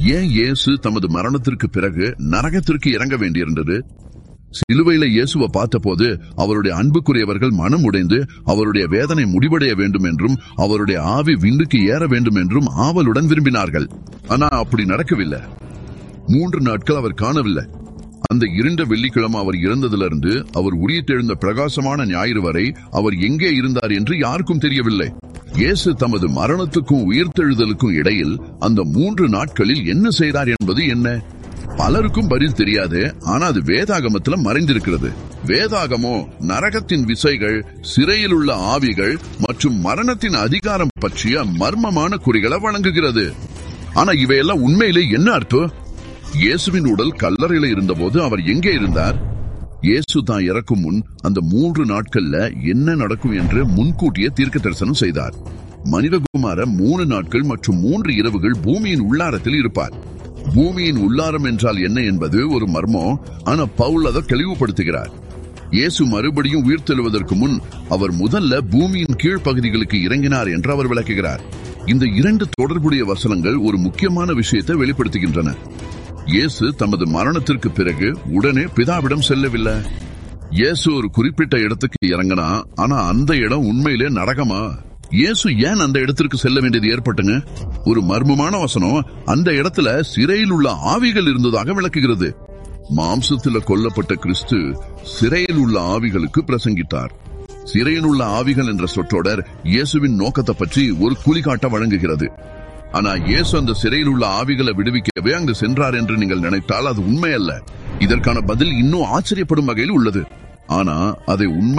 ஏன் இயேசு தமது மரணத்திற்கு பிறகு நரகத்திற்கு இறங்க வேண்டியிருந்தது சிலுவையில இயேசுவை பார்த்தபோது அவருடைய அன்புக்குரியவர்கள் மனம் உடைந்து அவருடைய வேதனை முடிவடைய வேண்டும் என்றும் அவருடைய ஆவி விண்ணுக்கு ஏற வேண்டும் என்றும் ஆவலுடன் விரும்பினார்கள் ஆனா அப்படி நடக்கவில்லை மூன்று நாட்கள் அவர் காணவில்லை அந்த இருண்ட வெள்ளிக்கிழமை அவர் இறந்ததிலிருந்து அவர் உயிர்த்தெழுந்த பிரகாசமான ஞாயிறு வரை அவர் எங்கே இருந்தார் என்று யாருக்கும் தெரியவில்லை இயேசு தமது மரணத்துக்கும் உயிர்த்தெழுதலுக்கும் இடையில் அந்த மூன்று நாட்களில் என்ன செய்தார் என்பது என்ன பலருக்கும் பதில் தெரியாது ஆனா அது வேதாகமத்துல மறைந்திருக்கிறது வேதாகமோ நரகத்தின் விசைகள் சிறையில் உள்ள ஆவிகள் மற்றும் மரணத்தின் அதிகாரம் பற்றிய மர்மமான குறிகளை வழங்குகிறது ஆனா இவையெல்லாம் உண்மையிலே என்ன அர்த்தம் இயேசுவின் உடல் கல்லறையில இருந்தபோது அவர் எங்கே இருந்தார் இயேசு தான் இறக்கும் முன் அந்த மூன்று நாட்கள்ல என்ன நடக்கும் என்று முன்கூட்டியே தீர்க்க தரிசனம் செய்தார் மனிதகுமார மூணு நாட்கள் மற்றும் மூன்று இரவுகள் பூமியின் உள்ளாரத்தில் இருப்பார் பூமியின் உள்ளாரம் என்றால் என்ன என்பது ஒரு மர்மம் ஆனா பவுல் அதை தெளிவுபடுத்துகிறார் இயேசு மறுபடியும் உயிர்த்தெழுவதற்கு முன் அவர் முதல்ல பூமியின் கீழ்ப்பகுதிகளுக்கு இறங்கினார் என்று அவர் விளக்குகிறார் இந்த இரண்டு தொடர்புடைய வசனங்கள் ஒரு முக்கியமான விஷயத்தை வெளிப்படுத்துகின்றன இயேசு தமது மரணத்திற்கு பிறகு உடனே பிதாவிடம் செல்லவில்லை இயேசு ஒரு குறிப்பிட்ட இடத்துக்கு இறங்கினா ஆனா அந்த இடம் உண்மையிலே நரகமா இயேசு ஏன் அந்த இடத்திற்கு செல்ல வேண்டியது ஏற்பட்டுங்க ஒரு மர்மமான வசனம் அந்த இடத்துல சிறையில் உள்ள ஆவிகள் இருந்ததாக விளக்குகிறது மாம்சத்துல கொல்லப்பட்ட கிறிஸ்து சிறையில் உள்ள ஆவிகளுக்கு பிரசங்கித்தார் சிறையில் உள்ள ஆவிகள் என்ற சொற்றொடர் இயேசுவின் நோக்கத்தை பற்றி ஒரு குளிகாட்ட வழங்குகிறது ஆனா இயேசு அந்த சிறையில் உள்ள ஆவிகளை விடுவிக்கவே அங்கு சென்றார் என்று நீங்கள் நினைத்தால் அது உண்மை அல்ல இதற்கான பதில் இன்னும் ஆச்சரியப்படும் வகையில் உள்ளது ஆனா அதை உண்மை